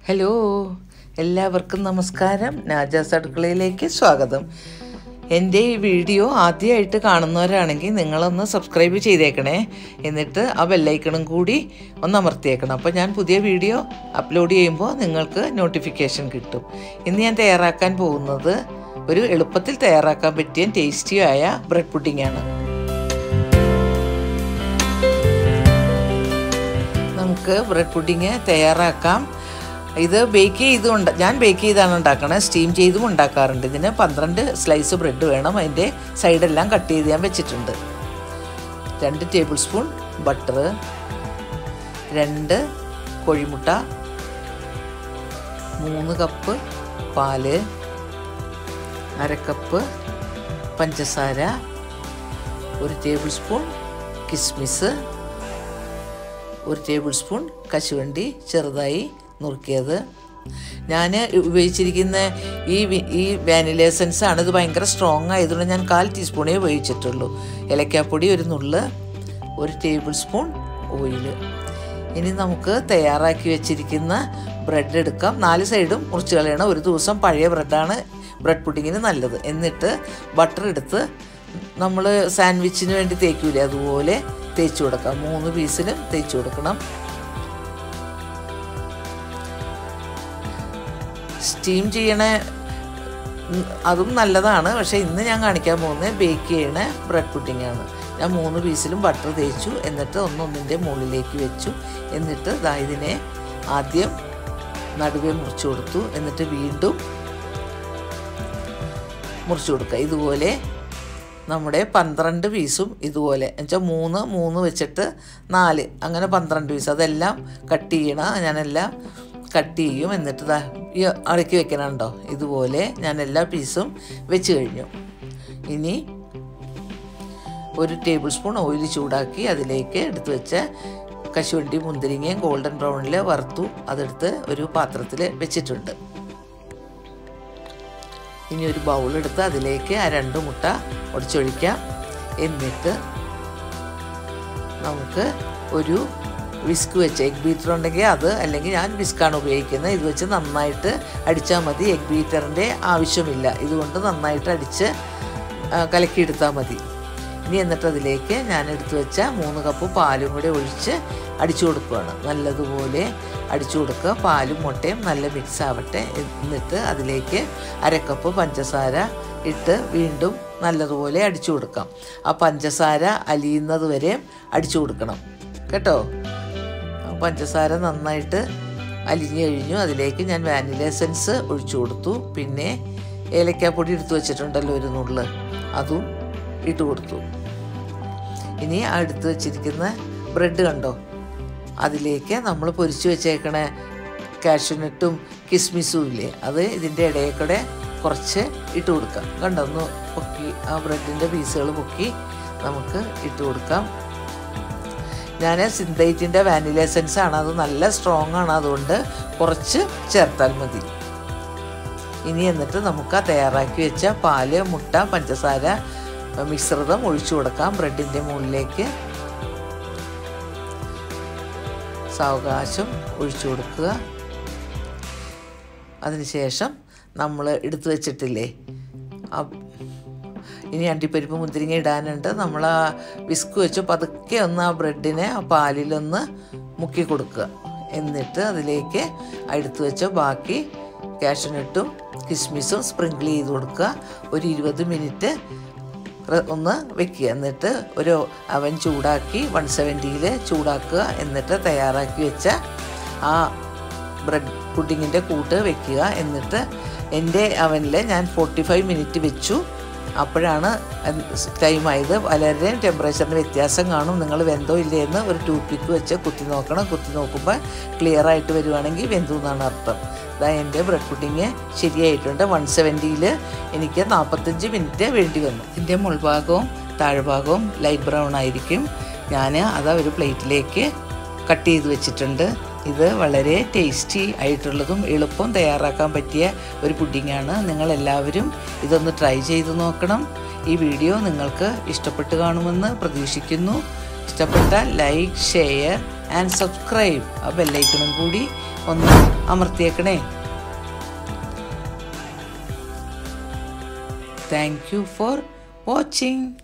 hello എല്ലാവർക്കും നമസ്കാരം നാജാസ് അടുക്കളയിലേക്ക് സ്വാഗതം എൻ്റെ ഈ വീഡിയോ ആദ്യമായിട്ട് കാണുന്നവരാണെങ്കിൽ നിങ്ങളൊന്ന് സബ്സ്ക്രൈബ് ചെയ്തേക്കണേ എന്നിട്ട് ആ ബെല്ലൈക്കണും കൂടി ഒന്ന് അമർത്തിയേക്കണം അപ്പോൾ ഞാൻ പുതിയ വീഡിയോ അപ്ലോഡ് ചെയ്യുമ്പോൾ നിങ്ങൾക്ക് നോട്ടിഫിക്കേഷൻ കിട്ടും ഇന്ന് ഞാൻ തയ്യാറാക്കാൻ പോകുന്നത് ഒരു എളുപ്പത്തിൽ തയ്യാറാക്കാൻ പറ്റിയ ടേസ്റ്റിയായ ബ്രെഡ് പുഡിംഗാണ് നമുക്ക് ബ്രെഡ് പുഡിങ് തയ്യാറാക്കാം ഇത് ബേക്ക് ചെയ്തുകൊണ്ട് ഞാൻ ബേക്ക് ചെയ്താണ് ഉണ്ടാക്കണത് സ്റ്റീം ചെയ്തും ഉണ്ടാക്കാറുണ്ട് ഇതിന് പന്ത്രണ്ട് സ്ലൈസ് ബ്രെഡ് വേണം അതിൻ്റെ സൈഡെല്ലാം കട്ട് ചെയ്ത് ഞാൻ വെച്ചിട്ടുണ്ട് രണ്ട് ടേബിൾ സ്പൂൺ ബട്ടർ രണ്ട് കോഴിമുട്ട മൂന്ന് കപ്പ് പാല് അരക്കപ്പ് പഞ്ചസാര ഒരു ടേബിൾ സ്പൂൺ കിസ്മിസ് ഒരു ടേബിൾ സ്പൂൺ കശുവണ്ടി ചെറുതായി നുറുക്കിയത് ഞാൻ ഉപയോഗിച്ചിരിക്കുന്ന ഈ ഈ വാനില എസൻസ് ആണ് ഇത് ഭയങ്കര സ്ട്രോങ് ആയതുകൊണ്ട് ഞാൻ കാൽ ടീസ്പൂണേ ഉപയോഗിച്ചിട്ടുള്ളൂ ഏലക്കാപ്പൊടി ഒരു നുള്ള് ഒരു ടേബിൾ സ്പൂൺ ഓയിൽ ഇനി നമുക്ക് തയ്യാറാക്കി വെച്ചിരിക്കുന്ന ബ്രെഡ് എടുക്കാം നാല് സൈഡും മുറിച്ച് കളയണം ഒരു ദിവസം പഴയ ബ്രെഡാണ് ബ്രെഡ് പുഡിങ്ങിന് നല്ലത് എന്നിട്ട് ബട്ടർ എടുത്ത് നമ്മൾ സാൻഡ്വിച്ചിന് വേണ്ടി തേക്കൂലേ അതുപോലെ തേച്ച് കൊടുക്കാം മൂന്ന് പീസിലും തേച്ച് കൊടുക്കണം സ്റ്റീം ചെയ്യണ അതും നല്ലതാണ് പക്ഷേ ഇന്ന് ഞാൻ കാണിക്കാൻ പോകുന്നത് ബേക്ക് ചെയ്യണ ബ്രെഡ് പുഡിംഗ് ആണ് ഞാൻ മൂന്ന് പീസിലും ബട്ടർ തേച്ചു എന്നിട്ട് ഒന്നൊന്നിൻ്റെ മുകളിലേക്ക് വെച്ചു എന്നിട്ട് ദാ ഇതിനെ ആദ്യം നടുവേ മുറിച്ചു കൊടുത്തു എന്നിട്ട് വീണ്ടും മുറിച്ചു കൊടുക്കുക ഇതുപോലെ നമ്മുടെ പന്ത്രണ്ട് പീസും ഇതുപോലെ എന്നുവെച്ചാൽ മൂന്ന് മൂന്ന് വെച്ചിട്ട് നാല് അങ്ങനെ പന്ത്രണ്ട് പീസ് അതെല്ലാം കട്ട് ചെയ്യണം ഞാനെല്ലാം കട്ട് ചെയ്യും എന്നിട്ട് ദാ ഈ അടക്കി വെക്കണുണ്ടോ ഇതുപോലെ ഞാൻ എല്ലാ പീസും വെച്ച് കഴിഞ്ഞു ഇനി ഒരു ടേബിൾ സ്പൂൺ ഓയിൽ ചൂടാക്കി അതിലേക്ക് എടുത്ത് വെച്ച കശുവണ്ടി മുന്തിരിങ്ങയും ഗോൾഡൻ ബ്രൗണിൽ വറുത്തു അതെടുത്ത് ഒരു പാത്രത്തിൽ വെച്ചിട്ടുണ്ട് ഇനി ഒരു ബൗൾ എടുത്ത് അതിലേക്ക് ആ രണ്ട് മുട്ട ഒടിച്ചൊഴിക്കാം എന്നിട്ട് നമുക്ക് ഒരു വിസ്ക് വെച്ച് എഗ് ബീറ്റർ ഉണ്ടെങ്കിൽ അത് അല്ലെങ്കിൽ ഞാൻ വിസ്ക്കാണ് ഉപയോഗിക്കുന്നത് ഇത് വെച്ച് നന്നായിട്ട് അടിച്ചാൽ മതി എഗ് ബീറ്ററിൻ്റെ ആവശ്യമില്ല ഇതുകൊണ്ട് നന്നായിട്ട് അടിച്ച് കലക്കിയെടുത്താൽ മതി ഇനി എന്നിട്ട് അതിലേക്ക് ഞാൻ എടുത്തു വെച്ച മൂന്ന് കപ്പ് പാലും കൂടെ ഒഴിച്ച് അടിച്ചു കൊടുക്കുകയാണ് നല്ലതുപോലെ അടിച്ചു കൊടുക്കുക പാലും മുട്ടയും നല്ല മിക്സ് ആവട്ടെ എന്നിട്ട് അതിലേക്ക് അരക്കപ്പ് പഞ്ചസാര ഇട്ട് വീണ്ടും നല്ലതുപോലെ അടിച്ചു കൊടുക്കാം ആ പഞ്ചസാര അലിയുന്നത് വരെ അടിച്ചു കൊടുക്കണം കേട്ടോ പഞ്ചസാര നന്നായിട്ട് അലിഞ്ഞു കഴിഞ്ഞു അതിലേക്ക് ഞാൻ വാനില എസൻസ് ഒഴിച്ചു കൊടുത്തു പിന്നെ ഏലക്കാപ്പൊടി എടുത്തു വെച്ചിട്ടുണ്ടല്ലോ ഒരു നുള്ള് അതും ഇട്ട് കൊടുത്തു ഇനി അടുത്ത് വെച്ചിരിക്കുന്ന ബ്രെഡ് കണ്ടോ അതിലേക്ക് നമ്മൾ പൊരിച്ചു വെച്ചേക്കണ കാഷ്യൂനട്ടും കിസ്മിസും ഇല്ലേ അത് ഇതിൻ്റെ ഇടയിൽ കൂടെ കുറച്ച് ഇട്ട് കൊടുക്കാം കണ്ടോ ഒന്ന് പൊക്കി ആ ബ്രെഡിൻ്റെ പീസുകൾ പൊക്കി നമുക്ക് ഇട്ട് കൊടുക്കാം ഞാൻ സിന്തൈറ്റിൻ്റെ വാനില എസൻസ് ആണ് അത് നല്ല സ്ട്രോങ് ആണ് അതുകൊണ്ട് കുറച്ച് ചേർത്താൽ മതി ഇനി എന്നിട്ട് നമുക്ക് ആ തയ്യാറാക്കി വെച്ച പാല് മുട്ട പഞ്ചസാര മിശ്രിതം ഒഴിച്ചു കൊടുക്കാം ബ്രെഡിൻ്റെ മുകളിലേക്ക് സാവകാശം ഒഴിച്ചു കൊടുക്കുക അതിനുശേഷം നമ്മൾ എടുത്തു വെച്ചിട്ടില്ലേ ഇനി അണ്ടിപ്പരിപ്പ് മുന്തിരിങ്ങ ഇടാനുണ്ട് നമ്മൾ ആ വിസ്ക് വെച്ച് പതുക്കെ ഒന്ന് ആ ബ്രെഡിനെ ആ പാലിലൊന്ന് മുക്കി കൊടുക്കുക എന്നിട്ട് അതിലേക്ക് എടുത്തു വെച്ച ബാക്കി കാഷ്യൂനട്ടും കിസ്മിസും സ്പ്രിങ്കിൾ ചെയ്ത് കൊടുക്കുക ഒരു ഇരുപത് മിനിറ്റ് ഒന്ന് വെക്കുക എന്നിട്ട് ഒരു അവൻ ചൂടാക്കി വൺ സെവൻറ്റിയിൽ ചൂടാക്കുക എന്നിട്ട് തയ്യാറാക്കി വെച്ച ആ ബ്രെഡ് പുഡിങ്ങിൻ്റെ കൂട്ട് വെക്കുക എന്നിട്ട് എൻ്റെ അവനിൽ ഞാൻ ഫോർട്ടി ഫൈവ് മിനിറ്റ് വെച്ചു അപ്പോഴാണ് ടൈം ആയത് വളരെ ടെമ്പറേച്ചറിന് വ്യത്യാസം കാണും നിങ്ങൾ വെന്തോ ഇല്ലേ എന്ന് ഒരു ടൂത്ത് പിക്ക് വെച്ച് കുത്തി നോക്കണം കുത്തി നോക്കുമ്പോൾ ക്ലിയർ ആയിട്ട് വരുവാണെങ്കിൽ വെന്തു എന്നാണ് അർത്ഥം ഇതാ എൻ്റെ ബ്രെഡ് പുഡിങ് ശരിയായിട്ടുണ്ട് വൺ സെവൻറ്റിയിൽ എനിക്ക് നാൽപ്പത്തഞ്ച് മിനിറ്റ് വേണ്ടി വന്നു ഇതിൻ്റെ മുൾഭാഗവും താഴ്ഭാഗവും ലൈറ്റ് ബ്രൗൺ ആയിരിക്കും ഞാൻ അത് ഒരു പ്ലേറ്റിലേക്ക് കട്ട് ചെയ്ത് വെച്ചിട്ടുണ്ട് ഇത് വളരെ ടേസ്റ്റി ആയിട്ടുള്ളതും എളുപ്പം തയ്യാറാക്കാൻ പറ്റിയ ഒരു പുഡിങ്ങാണ് നിങ്ങളെല്ലാവരും ഇതൊന്ന് ട്രൈ ചെയ്ത് നോക്കണം ഈ വീഡിയോ നിങ്ങൾക്ക് ഇഷ്ടപ്പെട്ട് കാണുമെന്ന് പ്രതീക്ഷിക്കുന്നു ഇഷ്ടപ്പെട്ടാൽ ലൈക്ക് ഷെയർ ആൻഡ് സബ്സ്ക്രൈബ് ആ ബെല്ലൈക്കണും കൂടി ഒന്ന് അമർത്തിയേക്കണേ താങ്ക് യു ഫോർ വാച്ചിങ്